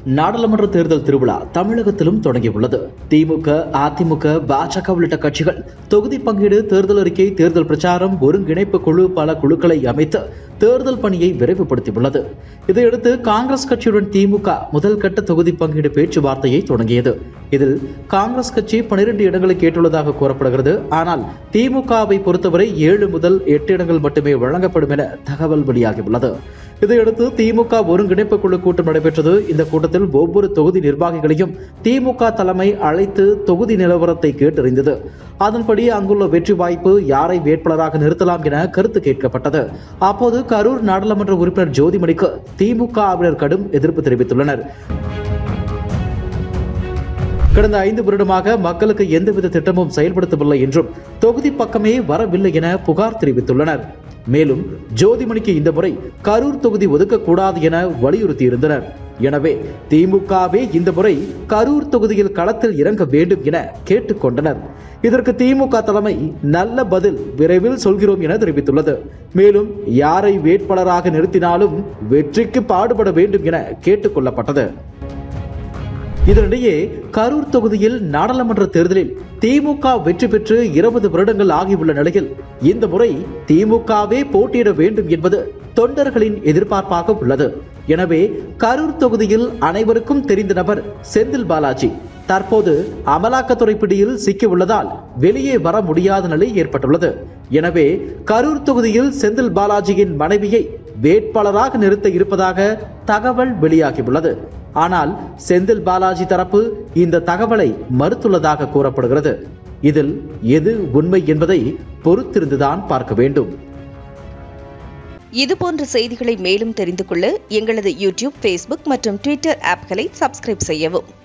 நாடாளுமன்ற தேர்தல் திருவிழா தமிழகத்திலும் தொடங்கியுள்ளது திமுக அதிமுக பாஜக உள்ளிட்ட கட்சிகள் தொகுதி பங்கீடு தேர்தல் அறிக்கை தேர்தல் பிரச்சாரம் ஒருங்கிணைப்பு குழு பல குழுக்களை அமைத்து தேர்தல் பணியை விரைவுபடுத்தியுள்ளது இதையடுத்து காங்கிரஸ் கட்சியுடன் திமுக முதல் கட்ட தொகுதி பங்கீடு பேச்சுவார்த்தையை தொடங்கியது இதில் காங்கிரஸ் கட்சி பனிரெண்டு இடங்களை கேட்டுள்ளதாக கூறப்படுகிறது ஆனால் திமுகவை பொறுத்தவரை ஏழு முதல் எட்டு இடங்கள் மட்டுமே வழங்கப்படும் என தகவல் வெளியாகியுள்ளது இதையடுத்து திமுக ஒருங்கிணைப்பு குழு கூட்டம் நடைபெற்றது இந்த கூட்டத்தில் ஒவ்வொரு தொகுதி நிர்வாகிகளையும் திமுக தலைமை அழைத்து தொகுதி நிலவரத்தை கேட்டறிந்தது அதன்படி அங்குள்ள வெற்றி வாய்ப்பு யாரை வேட்பாளராக நிறுத்தலாம் என கருத்து கேட்கப்பட்டது அப்போது கரூர் நாடாளுமன்ற உறுப்பினர் ஜோதிமணிக்கு திமுகவினர் கடும் எதிர்ப்பு தெரிவித்துள்ளனர் கடந்த ஐந்து வருடமாக மக்களுக்கு எந்தவித திட்டமும் செயல்படுத்தவில்லை என்றும் தொகுதி பக்கமே வரவில்லை என புகார் தெரிவித்துள்ளனர் மேலும் ஜோதிமணிக்கு இந்த முறை கரூர் தொகுதி ஒதுக்கக்கூடாது என வலியுறுத்தியிருந்தனர் எனவே திமுகவே இந்த முறை கரூர் தொகுதியில் களத்தில் இறங்க வேண்டும் என கேட்டுக்கொண்டனர் இதற்கு திமுக தலைமை நல்ல பதில் விரைவில் சொல்கிறோம் என தெரிவித்துள்ளது மேலும் யாரை வேட்பாளராக நிறுத்தினாலும் வெற்றிக்கு பாடுபட வேண்டும் என கேட்டுக்கொள்ளப்பட்டது இதனிடையே கரூர் தொகுதியில் நாடாளுமன்ற தேர்தலில் திமுக வெற்றி பெற்று இருபது வருடங்கள் ஆகியுள்ள நிலையில் இந்த முறை திமுகவே போட்டியிட வேண்டும் என்பது தொண்டர்களின் எதிர்பார்ப்பாக உள்ளது எனவே கரூர் தொகுதியில் அனைவருக்கும் தெரிந்த நபர் செந்தில் பாலாஜி தற்போது அமலாக்கத்துறை பிடியில் சிக்கியுள்ளதால் வெளியே வர முடியாத நிலை ஏற்பட்டுள்ளது எனவே கரூர் தொகுதியில் செந்தில் பாலாஜியின் மனைவியை வேட்பாளராக நிறுத்த இருப்பதாக தகவல் வெளியாகியுள்ளது ஆனால் செந்தில் பாலாஜி தரப்பு இந்த தகவலை மறுத்துள்ளதாக கூறப்படுகிறது இதில் எது உண்மை என்பதை பொறுத்திருந்துதான் பார்க்க வேண்டும் இதுபோன்ற செய்திகளை மேலும் தெரிந்து கொள்ள எங்களது யூடியூப் ஃபேஸ்புக் மற்றும் ட்விட்டர் ஆப்களை சப்ஸ்கிரைப் செய்யவும்